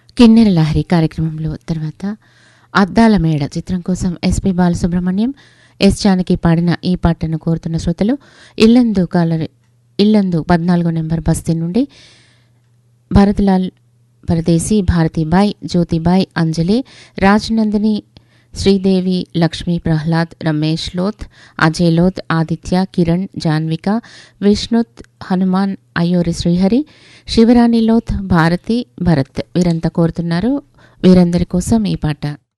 కిన్నెర లహరి కార్యక్రమంలో తర్వాత అద్దాల మేడ చిత్రం కోసం ఎస్పి బాలసుబ్రహ్మణ్యం ఎస్ జానకి పాడిన ఈ పాటను కోరుతున్న శ్రోతలు ఇల్లందు కాలరి ఇల్లందు పద్నాలుగో నెంబర్ బస్తీ నుండి భరత్లాల్ పరదేశీ భారతీబాయ్ జ్యోతిబాయ్ అంజలి రాజనందిని శ్రీదేవి లక్ష్మీ ప్రహ్లాద్ రమేష్ లోత్ అజయ్ లోత్ ఆదిత్య కిరణ్ జాన్విక విష్ణుత్ హనుమాన్ అయ్యూరి శ్రీహరి శివరాణి లోత్ భారతి భరత్ వీరంతా కోరుతున్నారు వీరందరి కోసం ఈ పాట